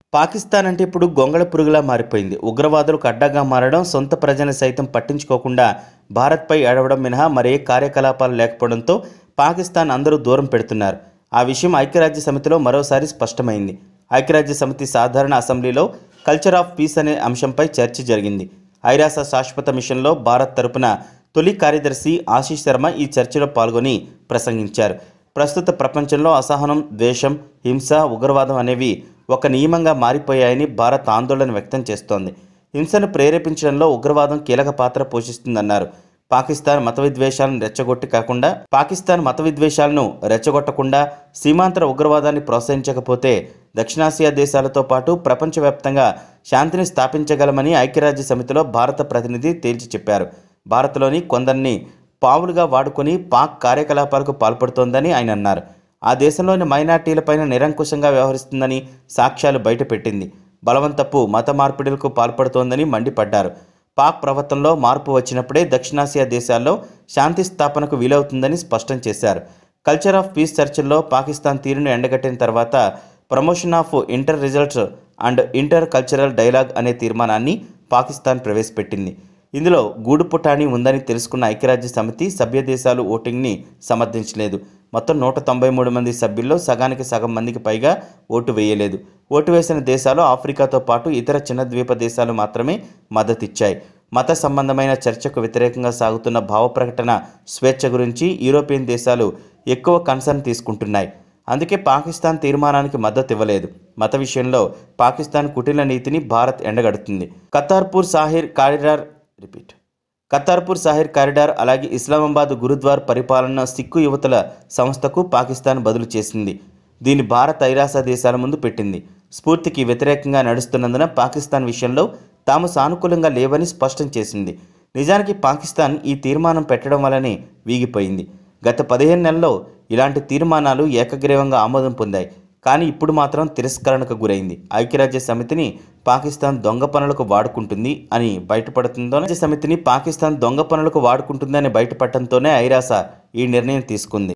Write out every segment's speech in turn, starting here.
పాకిస్తాన్ అంటే ఇప్పుడు గొంగళ పురుగులా మారిపోయింది ఉగ్రవాదులకు అడ్డగా మారడం సొంత ప్రజలను సైతం పట్టించుకోకుండా భారత్పై ఏడవడం మినహా మరే కార్యకలాపాలు లేకపోవడంతో పాకిస్తాన్ అందరూ దూరం పెడుతున్నారు ఆ విషయం ఐక్యరాజ్య సమితిలో మరోసారి స్పష్టమైంది ఐక్యరాజ్య సమితి సాధారణ అసెంబ్లీలో కల్చర్ ఆఫ్ పీస్ అనే అంశంపై చర్చ జరిగింది ఐరాస శాశ్వత మిషన్లో భారత్ తరపున తొలి కార్యదర్శి ఆశీష్ శర్మ ఈ చర్చలో పాల్గొని ప్రసంగించారు ప్రస్తుత ప్రపంచంలో అసహనం ద్వేషం హింస ఉగ్రవాదం అనేవి ఒక నియమంగా మారిపోయాయని భారత్ ఆందోళన వ్యక్తం చేస్తోంది హింసను ప్రేరేపించడంలో ఉగ్రవాదం కీలక పాత్ర పోషిస్తుందన్నారు పాకిస్తాన్ మత విద్వేషాలను రెచ్చగొట్టి కాకుండా పాకిస్తాన్ మత విద్వేషాలను రెచ్చగొట్టకుండా సీమాంతర ఉగ్రవాదాన్ని ప్రోత్సహించకపోతే దక్షిణాసియా దేశాలతో పాటు ప్రపంచవ్యాప్తంగా శాంతిని స్థాపించగలమని ఐక్యరాజ్య సమితిలో భారత ప్రతినిధి తేల్చి చెప్పారు భారత్లోని కొందరిని పావులుగా వాడుకొని పాక్ కార్యకలాపాలకు పాల్పడుతోందని ఆయన అన్నారు ఆ దేశంలోని మైనార్టీలపైన నిరంకుశంగా వ్యవహరిస్తుందని సాక్ష్యాలు బయటపెట్టింది బలవంతపు మత మార్పిడులకు పాల్పడుతోందని మండిపడ్డారు పాక్ ప్రవర్తనలో మార్పు వచ్చినప్పుడే దక్షిణాసియా దేశాల్లో శాంతి స్థాపనకు వీలవుతుందని స్పష్టం చేశారు కల్చర్ ఆఫ్ పీస్ చర్చల్లో పాకిస్తాన్ తీరును ఎండగట్టిన తర్వాత promotion of inter results and inter cultural dialogue అనే తీర్మానాన్ని పాకిస్తాన్ ప్రవేశపెట్టింది ఇందులో గూడు పుటాణి ఉందని తెలుసుకున్న ఐక్యరాజ్య సమితి సభ్య దేశాలు ఓటింగ్ని సమర్థించలేదు మొత్తం నూట తొంభై మూడు మంది సభ్యుల్లో సగానికి సగం మందికి పైగా ఓటు వేయలేదు ఓటు వేసిన దేశాలు ఆఫ్రికాతో పాటు ఇతర చిన్న ద్వీప దేశాలు మాత్రమే మద్దతిచ్చాయి మత సంబంధమైన చర్చకు వ్యతిరేకంగా సాగుతున్న భావ ప్రకటన స్వేచ్ఛ గురించి యూరోపియన్ దేశాలు ఎక్కువ కన్సర్న్ తీసుకుంటున్నాయి అందుకే పాకిస్తాన్ తీర్మానానికి మద్దతు ఇవ్వలేదు మత విషయంలో పాకిస్తాన్ కుటిల నీతిని భారత్ ఎండగడుతుంది Kartarpur Sahib corridor repeat Kartarpur Sahib corridor అలాగే ఇస్లామాబాద్ గురుద్వార్ పరిపాలన సిక్కు యువతుల సంస్థకు పాకిస్తాన్ బదులు చేసింది దీన్ని భారత్ ఐరాస దేశాల ముందు పెట్టింది స్ఫూర్తికి వ్యతిరేకంగా నడుస్తున్నందున పాకిస్తాన్ విషయంలో తాము సానుకూలంగా లేవని స్పష్టం చేసింది నిజానికి పాకిస్తాన్ ఈ తీర్మానం పెట్టడం వల్లనే వీగిపోయింది గత పదిహేను నెలల్లో ఇలాంటి తీర్మానాలు ఏకగ్రీవంగా ఆమోదం పొందాయి కానీ ఇప్పుడు మాత్రం తిరస్కరణకు గురైంది ఐక్యరాజ్య సమితిని పాకిస్తాన్ దొంగ పనులకు వాడుకుంటుంది అని బయటపడుతుందో ఐక్యరాజ్య సమితిని పాకిస్తాన్ దొంగ పనులకు వాడుకుంటుందని బయటపడటంతోనే ఐరాస ఈ నిర్ణయం తీసుకుంది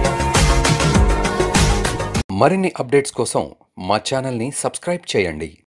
మరిన్ని అప్డేట్స్ కోసం మా ఛానల్ని సబ్స్క్రైబ్ చేయండి